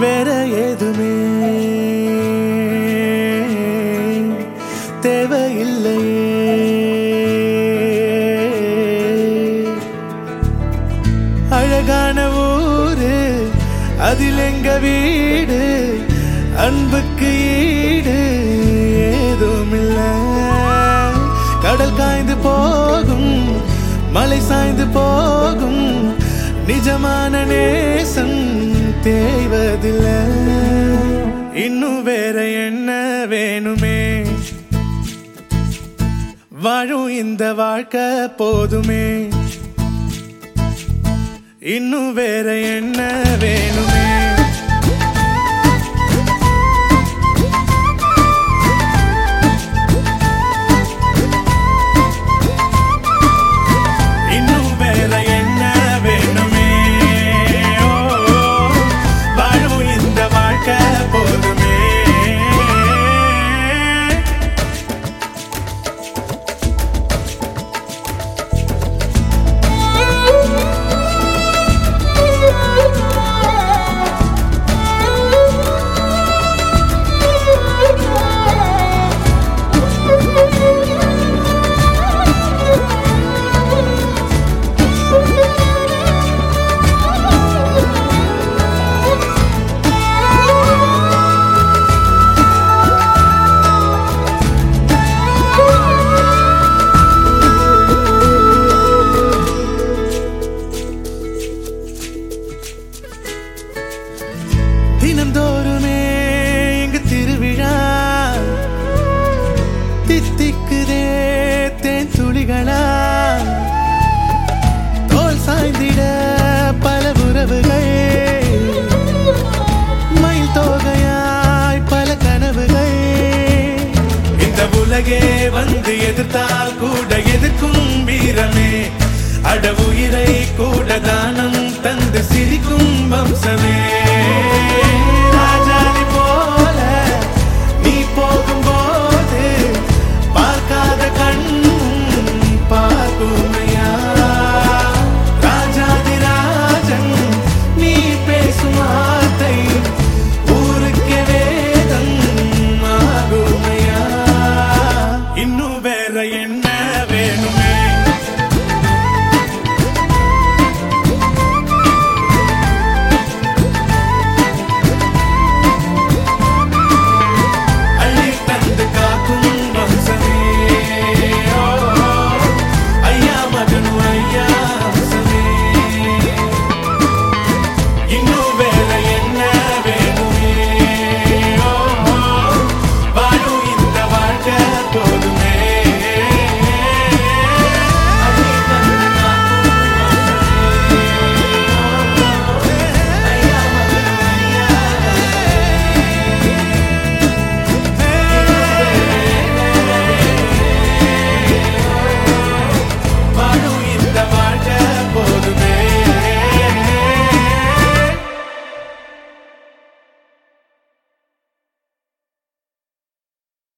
வேற ஏதுமே தேவையில்லையே அழகான ஊரு அதில் எங்க வீடு அன்புக்கு ஈடு ஏதும் இல்ல கடல் காய்ந்து போகும் மலை சாய்ந்து போகும் நிஜமான நேசம் தேய்வதில்லை இன்னும் வேற என்ன வேணுமே வாழும் இந்த வாழ்க்கை போதுமே இன்னும் வேற என்ன வேணுமே இன்னும் வேற என்ன வேணுமே ஓ, வாழும் இந்த வாழ்க்கை போதுமே தினந்தோறுமே இங்கு திருவிழா தித்திக்குதே தேன் துளிகளா தோல் சாய்ந்திட பல உறவுகள் மயில் தோகையாய் பல கனவுகள் இந்த உலகே வந்து எதிர்த்தால் கூட எதிர்க்கும் வீரமே அட உயிரை கூட தானம் தந்து சிரிக்கும் வம்சமே